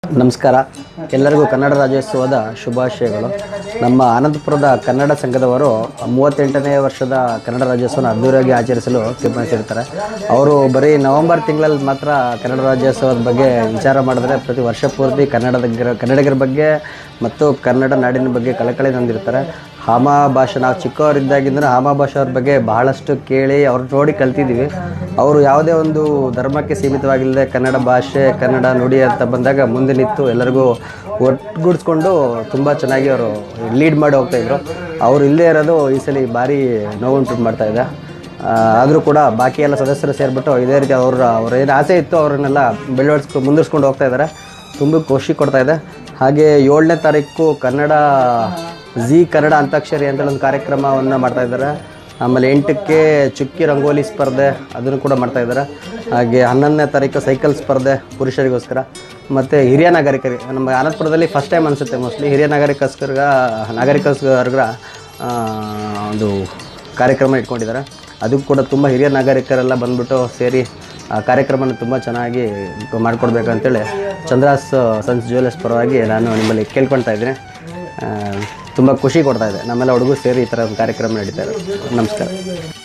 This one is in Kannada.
ನಮಸ್ಕಾರ ಎಲ್ಲರಿಗೂ ಕನ್ನಡ ರಾಜ್ಯೋತ್ಸವದ ಶುಭಾಶಯಗಳು ನಮ್ಮ ಆನಂದಪುರದ ಕನ್ನಡ ಸಂಘದವರು ಮೂವತ್ತೆಂಟನೇ ವರ್ಷದ ಕನ್ನಡ ರಾಜ್ಯೋತ್ಸವನ ಅದ್ದೂರಿಯಾಗಿ ಆಚರಿಸಲು ತೀರ್ಮಾನಿಸಿರ್ತಾರೆ ಅವರು ಬರೀ ನವೆಂಬರ್ ತಿಂಗಳಲ್ಲಿ ಮಾತ್ರ ಕನ್ನಡ ರಾಜ್ಯೋತ್ಸವದ ಬಗ್ಗೆ ವಿಚಾರ ಮಾಡಿದ್ರೆ ಪ್ರತಿ ವರ್ಷ ಪೂರ್ತಿ ಕನ್ನಡದ ಕನ್ನಡಿಗರ ಬಗ್ಗೆ ಮತ್ತು ಕನ್ನಡ ನಾಡಿನ ಬಗ್ಗೆ ಕಳಕಳಿ ಹೊಂದಿರ್ತಾರೆ ಹಾಮ ಭಾಷೆ ನಾವು ಚಿಕ್ಕವರಿದ್ದಾಗಿಂದ ಹಾಮ ಭಾಷೆ ಅವ್ರ ಬಗ್ಗೆ ಬಹಳಷ್ಟು ಕೇಳಿ ಅವ್ರು ನೋಡಿ ಕಲ್ತಿದ್ದೀವಿ ಅವರು ಯಾವುದೇ ಒಂದು ಧರ್ಮಕ್ಕೆ ಸೀಮಿತವಾಗಿಲ್ಲದೆ ಕನ್ನಡ ಭಾಷೆ ಕನ್ನಡ ನುಡಿ ಅಂತ ಬಂದಾಗ ಮುಂದೆ ನಿಂತು ಎಲ್ಲರಿಗೂ ಒಟ್ಟುಗೂಡಿಸ್ಕೊಂಡು ತುಂಬ ಚೆನ್ನಾಗಿ ಅವರು ಲೀಡ್ ಮಾಡಿ ಹೋಗ್ತಾಯಿದ್ರು ಅವರು ಇಲ್ಲೇ ಇರೋದು ಈ ಸಲ ಭಾರಿ ನೋವುಂಟು ಮಾಡ್ತಾ ಇದೆ ಆದರೂ ಕೂಡ ಬಾಕಿ ಎಲ್ಲ ಸದಸ್ಯರು ಸೇರಿಬಿಟ್ಟು ಇದೇ ರೀತಿ ಅವ್ರ ಅವ್ರ ಏನು ಆಸೆ ಇತ್ತು ಅವರನ್ನೆಲ್ಲ ಬೆಳೆವಡಿಸ್ಕೊ ಮುಂದುವರ್ಸ್ಕೊಂಡು ಹೋಗ್ತಾ ಇದ್ದಾರೆ ತುಂಬ ಖುಷಿ ಕೊಡ್ತಾ ಇದೆ ಹಾಗೆ ಏಳನೇ ತಾರೀಕು ಕನ್ನಡ ಝೀ ಕನ್ನಡ ಅಂತಾಕ್ಷರಿ ಅಂತೇಳಿ ಒಂದು ಕಾರ್ಯಕ್ರಮವನ್ನು ಮಾಡ್ತಾ ಇದ್ದಾರೆ ಆಮೇಲೆ ಎಂಟಕ್ಕೆ ಚುಕ್ಕಿ ರಂಗೋಲಿ ಸ್ಪರ್ಧೆ ಅದನ್ನು ಕೂಡ ಮಾಡ್ತಾ ಇದ್ದಾರೆ ಹಾಗೆ ಹನ್ನೊಂದನೇ ತಾರೀಕು ಸೈಕಲ್ ಸ್ಪರ್ಧೆ ಪುರುಷರಿಗೋಸ್ಕರ ಮತ್ತು ಹಿರಿಯ ನಾಗರಿಕರಿಗೆ ನಮ್ಮ ಆನಂದಪುರದಲ್ಲಿ ಫಸ್ಟ್ ಟೈಮ್ ಅನಿಸುತ್ತೆ ಮೋಸ್ಟ್ಲಿ ಹಿರಿಯ ನಾಗರಿಕಸ್ಕರ ನಾಗರಿಕಸ್ಕರ ಆ, ಒಂದು ಕಾರ್ಯಕ್ರಮ ಇಟ್ಕೊಂಡಿದ್ದಾರೆ ಅದು ಕೂಡ ತುಂಬ ಹಿರಿಯ ನಾಗರಿಕರೆಲ್ಲ ಬಂದ್ಬಿಟ್ಟು ಸೇರಿ ಆ ಕಾರ್ಯಕ್ರಮನ ತುಂಬ ಚೆನ್ನಾಗಿ ಮಾಡಿಕೊಡ್ಬೇಕಂತೇಳಿ ಚಂದ್ರಾಸ್ ಸನ್ಸ್ ಜ್ಯುವೆಲರ್ಸ್ ಪರವಾಗಿ ನಾನು ನಿಮ್ಮಲ್ಲಿ ಕೇಳ್ಕೊಳ್ತಾ ಇದ್ದೀನಿ ತುಂಬ ಖುಷಿ ಕೊಡ್ತಾ ಇದೆ ನಮ್ಮೆಲ್ಲ ಹುಡುಗರು ಸೇರಿ ಈ ಥರ ಒಂದು ಕಾರ್ಯಕ್ರಮ ನಡೀತಾ ಇದೆ ನಮಸ್ಕಾರ